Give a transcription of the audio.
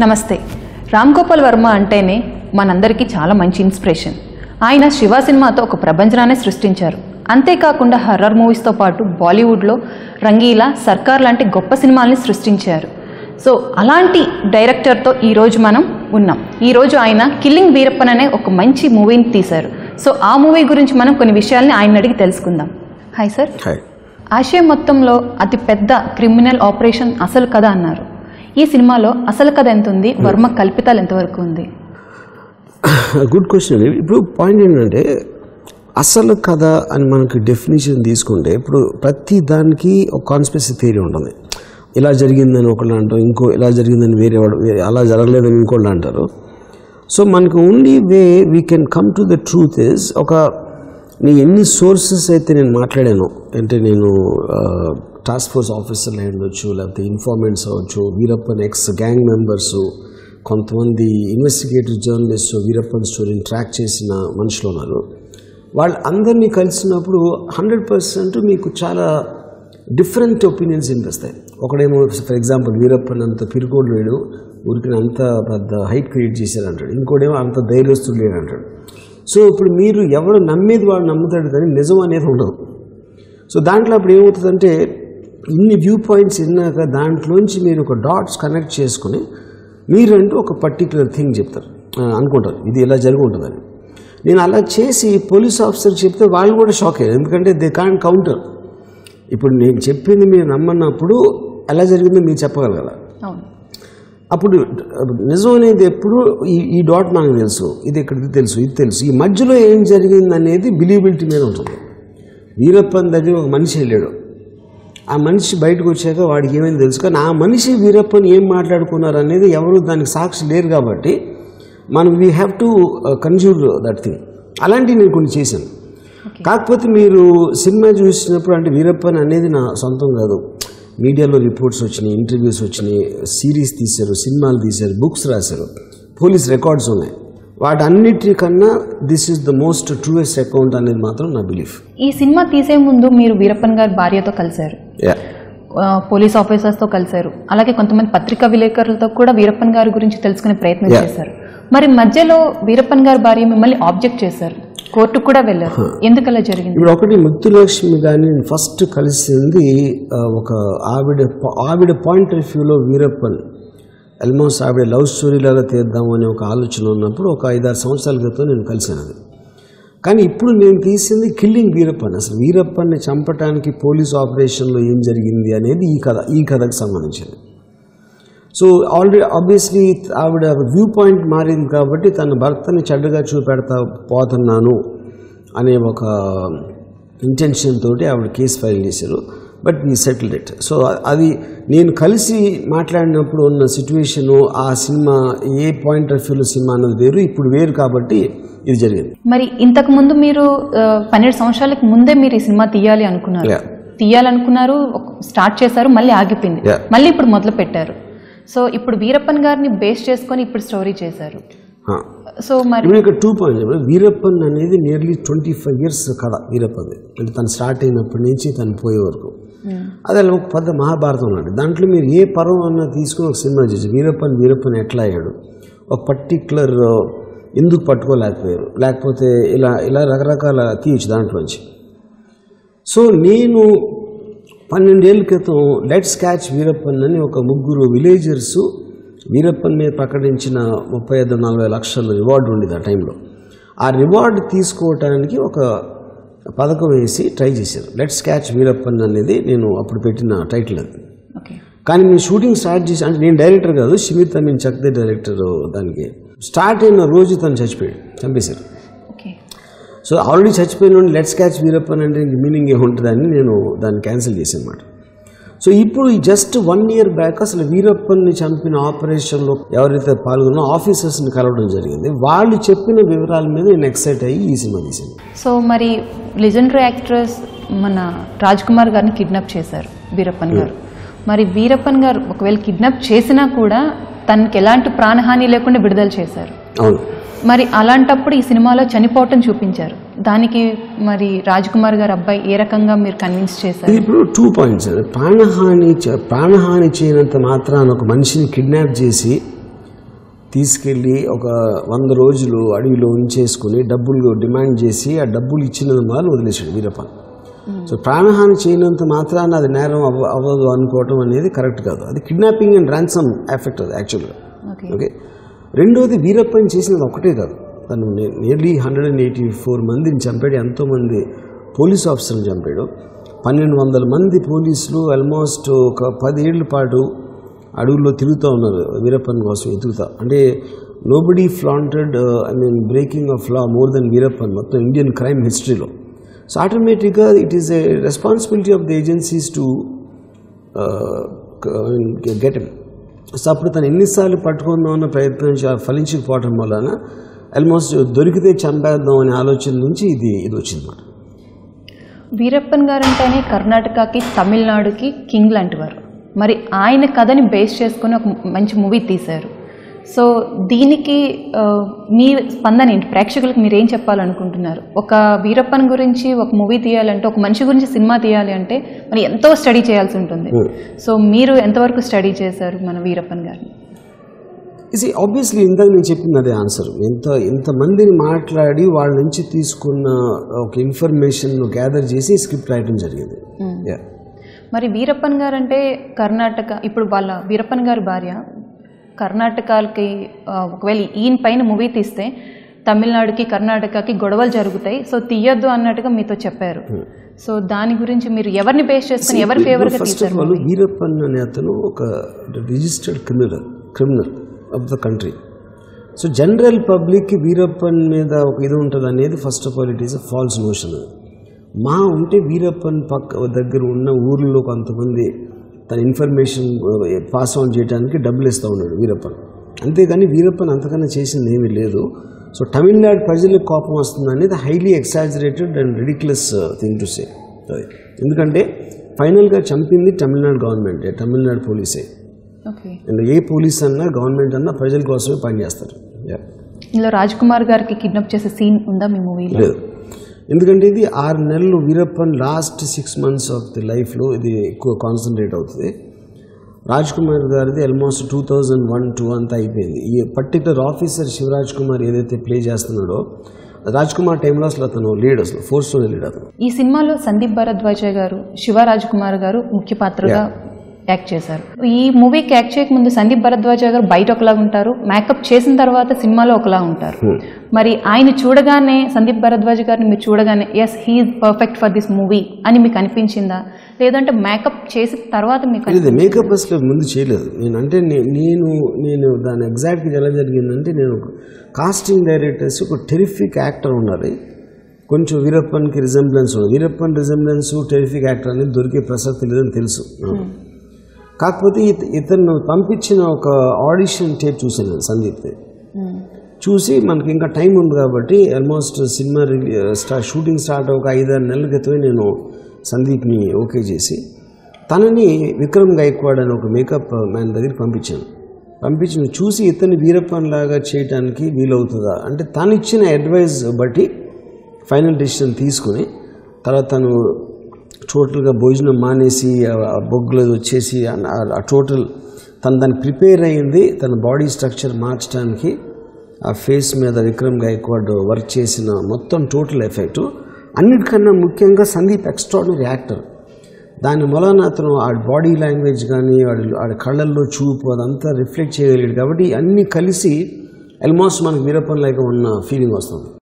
నమస్తే రామ్ గోపాల్ వర్మ అంటేనే మనందరికీ చాలా మంచి ఇన్స్పిరేషన్ ఆయన శివ సినిమాతో ఒక ప్రపంచనాన్ని సృష్టించారు అంతేకాకుండా హర్రర్ మూవీస్తో పాటు బాలీవుడ్లో రంగీలా సర్కార్ లాంటి గొప్ప సినిమాల్ని సృష్టించారు సో అలాంటి డైరెక్టర్తో ఈరోజు మనం ఉన్నాం ఈరోజు ఆయన కిల్లింగ్ వీరప్పన్ అనే ఒక మంచి మూవీని తీశారు సో ఆ మూవీ గురించి మనం కొన్ని విషయాల్ని ఆయన అడిగి తెలుసుకుందాం హాయ్ సార్ హాయ్ ఆసియా మొత్తంలో అతి పెద్ద క్రిమినల్ ఆపరేషన్ అసలు కథ అన్నారు ఈ సినిమాలో అసలు కథ ఎంత ఉంది వర్మ కల్పితాలు ఎంతవరకు ఉంది గుడ్ క్వశ్చన్ ఇప్పుడు పాయింట్ ఏంటంటే అసలు కథ అని మనకి డెఫినేషన్ తీసుకుంటే ఇప్పుడు ప్రతి దానికి ఒక కాన్స్పెసీ థియరీ ఉంటుంది ఇలా జరిగిందని ఒకళ్ళు అంటారు ఇంకో ఇలా జరిగిందని వేరే వాడు వేరే అలా జరగలేదని ఇంకోళ్ళు అంటారు సో మనకు only way we can come to the truth is ఒక నీ ఎన్ని సోర్సెస్ అయితే నేను మాట్లాడాను అంటే నేను టాస్క్ ఫోర్స్ ఆఫీసర్లు అయి ఉండొచ్చు లేకపోతే ఇన్ఫార్మెంట్స్ అవ్వచ్చు వీరప్పన్ ఎక్స్ గ్యాంగ్ మెంబర్స్ కొంతమంది ఇన్వెస్టిగేటివ్ జర్నలిస్ట్ వీరప్పన్ స్టోరీని ట్రాక్ చేసిన మనుషులు ఉన్నారు వాళ్ళు అందరినీ కలిసినప్పుడు హండ్రెడ్ పర్సెంట్ మీకు చాలా డిఫరెంట్ ఒపీనియన్స్ వినిపిస్తాయి ఒకడేమో ఫర్ ఎగ్జాంపుల్ వీరప్పన్ అంత పిరుకోడు లేడు ఊరికి అంత పెద్ద హైట్ క్రియేట్ చేశారు అంటాడు ఇంకోటేమో అంత ధైర్యస్తుడు లేడు అంటాడు సో ఇప్పుడు మీరు ఎవరు నమ్మేది వాడు నమ్ముతాడు కానీ నిజం అనేది ఉండదు సో దాంట్లో అప్పుడు ఏమవుతుందంటే ఇన్ని వ్యూ పాయింట్స్ విన్నాక దాంట్లోంచి మీరు ఒక డాట్స్ కనెక్ట్ చేసుకుని మీరంటూ ఒక పర్టికులర్ థింగ్ చెప్తారు ఆ, అనుకుంటారు ఇది ఇలా జరిగి ఉంటుందని నేను అలా చేసి పోలీస్ ఆఫీసర్ చెప్తే వాళ్ళు కూడా షాక్ అయ్యారు ఎందుకంటే దే కాన్ కౌంటర్ ఇప్పుడు నేను చెప్పింది మీరు నమ్మన్నప్పుడు ఎలా జరిగిందో మీరు చెప్పగలగాలి అవును అప్పుడు నిజం అనేది ఎప్పుడు ఈ ఈ డాట్ మనకు తెలుసు ఇది ఇక్కడికి తెలుసు ఇది తెలుసు ఈ మధ్యలో ఏం జరిగింది అనేది బిలీబిలిటీ మీద ఉంటుంది వీరప్పన్ దగ్గర ఒక మనిషి వెళ్ళాడు ఆ మనిషి బయటకు వచ్చాక వాడికి ఏమైంది తెలుసు కానీ ఆ మనిషి వీరప్పన్ ఏం మాట్లాడుకున్నారు అనేది ఎవరు దానికి సాక్షి లేరు కాబట్టి మనం we have to conjure that thing అలాంటివి నేను కొన్ని చేశాను కాకపోతే మీరు సినిమా చూసినప్పుడు అంటే వీరప్పన్ అనేది నా సొంతం కాదు మీడియాలో రిపోర్ట్స్ వచ్చినాయి ఇంటర్వ్యూస్ వచ్చినాయి సిరీస్ తీశారు సినిమాలు తీశారు బుక్స్ రాశారు పోలీస్ రికార్డ్స్ ఉన్నాయి వాటన్నిటికన్నా this is the most truest account అనేది మాత్రం నా బిలీఫ్ ఈ సినిమా తీసే ముందు మీరు వీరప్పన్ గారి భార్యతో కలిశారు యా ఆ, పోలీస్ ఆఫీసర్స్తో కలిశారు అలాగే కొంతమంది పత్రికా విలేకరులతో కూడా వీరప్పన్ గారి గురించి తెలుసుకునే ప్రయత్నం Yeah. చేశారు మరి మధ్యలో వీరప్పన్ గారి భార్య మిమ్మల్ని ఆబ్జెక్ట్ చేశారు కోర్టుకు కూడా వెళ్ళారు ఎందుకు అలా జరిగింది ఇప్పుడు ఒకటి ముత్తులక్ష్మి గారిని నేను ఫస్ట్ కలిసింది ఆ, ఒక ఆవిడ ఆవిడ పాయింట్ ఆఫ్ వ్యూలో వీరప్పన్ ఆల్మోస్ట్ ఆవిడ లవ్ స్టోరీ లాగా తీద్దాము అనే ఒక ఆలోచన ఉన్నప్పుడు ఒక ఐదారు సంవత్సరాల క్రితం నేను కలిశాను అది కానీ ఇప్పుడు నేను తీసింది కిల్లింగ్ వీరప్పన్ అసలు వీరప్పన్ని చంపడానికి పోలీస్ ఆపరేషన్లో ఏం జరిగింది అనేది ఈ కథ ఈ కథకు సంబంధించింది సో ఆల్రెడీ ఆబ్వియస్లీ ఆవిడ వ్యూ పాయింట్ మారింది కాబట్టి తన భర్తని చెడ్డగా చూపెడతా పోతున్నాను అనే ఒక ఇంటెన్షన్ తోటి ఆవిడ కేసు ఫైల్ చేశారు but we settled it so అది నేను కలిసి మాట్లాడినప్పుడు ఉన్న సిచ్యువేషను ఆ సినిమా ఏ పాయింట్ ఆఫ్ వ్యూలో సినిమా అన్నది వేరు ఇప్పుడు వేరు కాబట్టి ఇది జరిగింది మరి ఇంతకు ముందు మీరు ఆ, పన్నెండు సంవత్సరాలకు ముందే మీరు ఈ సినిమా తీయాలి అనుకున్నారు Yeah. తీయాలనుకున్నారు ఒక- స్టార్ట్ చేశారు మళ్ళీ ఆగిపోయింది Yeah. మళ్ళీ ఇప్పుడు మొదలు పెట్టారు సో ఇప్పుడు వీరప్పన్ గారిని బేస్ చేసుకొని ఇప్పుడు స్టోరీ చేశారు ఆ. సో మరి ఇప్పుడు ఇక్కడ టూ పాయింట్స్ ఇప్పుడు వీరప్పన్ అనేది నియర్లీ ట్వంటీ ఫైవ్ ఇయర్స్ కథ వీరప్పన్ అంటే తను స్టార్ట్ అయినప్పటి నుంచి తను పోయే వరకు అదే అలా ఒక పెద్ద మహాభారతం లాంటి దాంట్లో మీరు ఏ పర్వం అన్న తీసుకుని ఒక సినిమా చేసి వీరప్పన్ వీరప్పన్ ఎట్లా అయ్యాడు ఒక పర్టిక్యులర్ ఎందుకు పట్టుకోలేకపోయారు లేకపోతే ఇలా ఇలా రకరకాల తీయచ్చు దాంట్లోంచి సో నేను పన్నెండేళ్ల క్రితం లెట్స్ క్యాచ్ వీరప్పన్ అని ఒక ముగ్గురు విలేజర్స్ వీరప్పన్ మీద ప్రకటించిన ముప్పై ఐదు నలభై లక్షల రివార్డు ఉండేది ఆ టైంలో ఆ రివార్డు తీసుకోవటానికి ఒక పథకం వేసి ట్రై చేశారు లెట్స్ క్యాచ్ వీరప్పన్ అనేది నేను అప్పుడు పెట్టిన టైటిల్ అది ఓకే కానీ నేను షూటింగ్ స్టార్ట్ చేసి అంటే నేను డైరెక్టర్ కాదు షిమిత్ అమీన్ చక్దే డైరెక్టర్ దానికి స్టార్ట్ అయిన రోజు తను చచ్చిపోయాడు చంపేశారు ఓకే సో ఆల్రెడీ చచ్చిపోయిన లెట్స్ క్యాచ్ వీరప్పన్ అంటే మీనింగ్ ఏముంటుందని నేను దాన్ని క్యాన్సిల్ చేశాను అనమాట సో ఇప్పుడు ఈ జస్ట్ వన్ ఇయర్ బ్యాక్ అసలు వీరప్పన్ని చంపిన ఆపరేషన్లో ఎవరైతే పాల్గొన్నో ఆఫీసర్స్ని కలవడం జరిగింది వాళ్ళు చెప్పిన వివరాల మీద నేను ఎక్సైట్ అయ్యి ఈ సినిమా తీశాను సో మరి లెజెండరీ యాక్ట్రెస్ మన రాజ్ కుమార్ గారిని కిడ్నాప్ చేశారు వీరప్పన్ గారు మరి వీరప్పన్ గారు ఒకవేళ కిడ్నాప్ చేసినా కూడా తనకి ఎలాంటి ప్రాణహాని లేకుండా విడుదల చేశారు అవును మరి అలాంటప్పుడు ఈ సినిమాలో చనిపోవటం చూపించారు దానికి మరి రాజ్ కుమార్ గారు అబ్బాయి ఏ రకంగా మీరు కన్విన్స్ చేశారు ఇది ఇప్పుడు టూ పాయింట్స్ ప్రాణహాని చ- ప్రాణహాని చేయనంత మాత్రాన ఒక మనిషిని కిడ్నాప్ చేసి తీసుకెళ్ళి ఒక వంద రోజులు అడవిలో ఉంచేసుకుని డబ్బులు డిమాండ్ చేసి ఆ డబ్బులు ఇచ్చిన వాళ్ళు వదిలేశాడు వీరప్పన్ సో ప్రాణహాని చేయనంత మాత్రాన అది నేరం అవ్వ అవ్వదు అనుకోవటం అనేది కరెక్ట్ కాదు అది కిడ్నాపింగ్ అండ్ ర్యాన్సమ్ ఎఫెక్ట్ అది యాక్చువల్గా ఓకే ఓకే రెండోది వీరప్పని చేసినది ఒకటే కాదు తను nearly hundred and eighty four మందిని చంపాడు ఎంతోమంది పోలీస్ ఆఫీసర్ని చంపాడు పన్నెండు వందల మంది పోలీసులు ఆల్మోస్ట్ ఒక పదేళ్ల పాటు అడవుల్లో తిరుగుతూ ఉన్నారు వీరప్పన్ కోసం ఎదుగుతా అంటే nobody flaunted I mean breaking of law more then Veerappan మొత్తం ఇండియన్ క్రైమ్ హిస్టరీలో సో ఆటోమేటిక్గా it is a responsibility of the agencies to get so అప్పుడు తను ఎన్నిసార్లు పట్టుకుందామన్న ప్రయత్నం చ- ఫలించకపోవటం వలన ఆల్మోస్ట్ దొరికితే చంపేద్దాం అనే ఆలోచన నుంచి ఇది ఇది వచ్చిందన్నమాట వీరప్పన్ గారు అంటేనే కర్ణాటకకి తమిళనాడుకి కింగ్ లాంటివారు మరి ఆయన కథని బేస్ చేసుకుని ఒక మంచి మూవీ తీశారు సో దీనికి ఆ, మీ స్పందన ఏంటి ప్రేక్షకులకు మీరు ఏం చెప్పాలనుకుంటున్నారు ఒక వీరప్పన్ గురించి ఒక మూవీ తీయాలంటే ఒక మనిషి గురించి సినిమా తీయాలి అంటే మరి ఎంతో స్టడీ చేయాల్సి ఉంటుంది సో మీరు ఎంతవరకు స్టడీ చేశారు మన వీరప్పన్ గారిని ఇది ఆబ్వియస్లీ ఇందాక నేను చెప్పింది అదే ఆన్సర్ ఎంత ఎంతమందిని మాట్లాడి వాళ్ళ నుంచి తీసుకున్న ఒక ఇన్ఫర్మేషన్ గ్యాదర్ చేసి స్క్రిప్ట్ రాయడం జరిగింది Yeah. మరి వీరప్పన్ గారు అంటే కర్ణాటక ఇప్పుడు వాళ్ళ వీరప్పన్ గారి భార్య కర్ణాటకకి ఆ, ఒకవేళ ఈయన పైన మూవీ తీస్తే తమిళనాడుకి కర్ణాటకకి గొడవలు జరుగుతాయి సో తీయొద్దు అన్నట్టుగా మీతో చెప్పారు సో దాని గురించి మీరు ఎవరిని బేస్ చేసుకుని ఎవరి ఫేవర్గా ఫస్ట్ తీశారు ఆఫ్ ఆల్ వీరప్పన్ అనే అతను ఒక registered criminal criminal of the country so general పబ్లిక్కి వీరప్పన్ మీద ఒక ఇది ఉంటుంది అనేది first of all it is a false notion మా ఉంటే వీరప్పన్ పక్క దగ్గర ఉన్న ఊర్లో కొంతమంది తన ఇన్ఫర్మేషన్ పాస్ ఆన్ చేయడానికి డబ్బులు ఇస్తూ ఉన్నాడు వీరప్పన్ అంతేగాని వీరప్పన్ అంతకన్నా చేసింది ఏమీ లేదు సో తమిళనాడు ప్రజలకు కోపం వస్తుంది అనేది highly exaggerated and ridiculous thing to say ఎందుకంటే ఫైనల్గా చంపింది తమిళనాడు గవర్నమెంటే తమిళనాడు పోలీసే ఓకే అండ్ ఏ పోలీస్ అన్నా గవర్నమెంట్ అన్నా ప్రజల కోసమే పనిచేస్తారు Yeah. ఇందులో రాజ్ కుమార్ గారికి కిడ్నాప్ చేసే సీన్ ఉందా మీ మూవీలో లేదు ఎందుకంటే ఇది ఆరు నెలలు Veerappan last six months of the లైఫ్లో ఇది ఎక్కువ కాన్సన్ట్రేట్ అవుతుంది రాజ్ కుమార్ గారిది almost two thousand one two అంతా అయిపోయింది ఈ పర్టికులర్ ఆఫీసర్ శివరాజ్ కుమార్ ఏదైతే ప్లే చేస్తున్నాడో రాజ్ కుమార్ టైంలో అసలు అతను లీడ్ అసలు ఫోర్స్లోనే లీడ్ అతను ఈ సినిమాలో సందీప్ భరద్వాజ గారు శివరాజ్ కుమార్ గారు ముఖ్య పాత్రగా యాక్ట్ చేశారు ఈ మూవీకి యాక్ట్ చేయక ముందు సందీప్ భరద్వాజ గారు బయట ఒకలా ఉంటారు మేకప్ చేసిన తర్వాత సినిమాలో ఒకలా ఉంటారు మరి ఆయన చూడగానే సందీప్ భరద్వాజ్ గారిని మీరు చూడగానే yes he is perfect for this movie అని మీకు అనిపించిందా లేదంటే మేకప్ చేసిన తర్వాత మీకు ఇది మేకప్ అసలు ముందు చేయలేదు నేను అంటే నే- నేను నేను దాని ఎగ్జాక్ట్గా ఎలా జరిగిందంటే నేను కాస్టింగ్ డైరెక్టర్స్ ఒక టెరిఫిక్ యాక్టర్ ఉండాలి కొంచెం వీరప్పన్కి రిజెంబ్లెన్స్ ఉంది వీరప్పన్ రిజెంబ్లెన్స్ టెరిఫిక్ యాక్టర్ అనేది దొరికే ప్రసక్తి లేదని తెలుసు నాకు. కాకపోతే ఇత- ఇతను పంపించిన ఒక ఆడిషన్ టేప్ చూశాను నేను సందీప్ది మ్మ్. చూసి మనకి ఇంకా టైం ఉంది కాబట్టి ఆల్మోస్ట్ సినిమా రిలీ స్టార్ట్ షూటింగ్ స్టార్ట్ ఒక ఐదారు నెలల క్రితమే నేను సందీప్ని ఓకే చేసి తనని విక్రమ్ గైక్వాడ్ అని ఒక మేకప్ మ్యాన్ దగ్గరికి పంపించాను పంపించిన చూసి ఇతన్ని వీరప్పన్ లాగా చేయడానికి వీలవుతుందా అంటే తను ఇచ్చిన అడ్వైస్ బట్టి ఫైనల్ డెసిషన్ తీసుకుని తర్వాత తను టోటల్గా భోజనం మానేసి ఆ బొగ్గులు వచ్చేసి ఆ- ఆ టోటల్ తను దాన్ని ప్రిపేర్ అయింది తన బాడీ స్ట్రక్చర్ మార్చడానికి ఆ ఫేస్ మీద విక్రమ్ గైక్వాడ్ వర్క్ చేసిన మొత్తం టోటల్ ఎఫెక్ట్ అన్నిటికన్నా ముఖ్యంగా సందీప్ ఎక్స్ట్రాడినరీ యాక్టర్ దాని మూలాన అతను ఆ బాడీ లాంగ్వేజ్ కానీ వాడి వాడి కళ్ళల్లో చూపు అదంతా రిఫ్లెక్ట్ చేయగలిగాడు కాబట్టి అన్నీ కలిసి ఆల్మోస్ట్ మనకు వీరప్పన్ లాగా ఉన్న ఫీలింగ్ వస్తుంది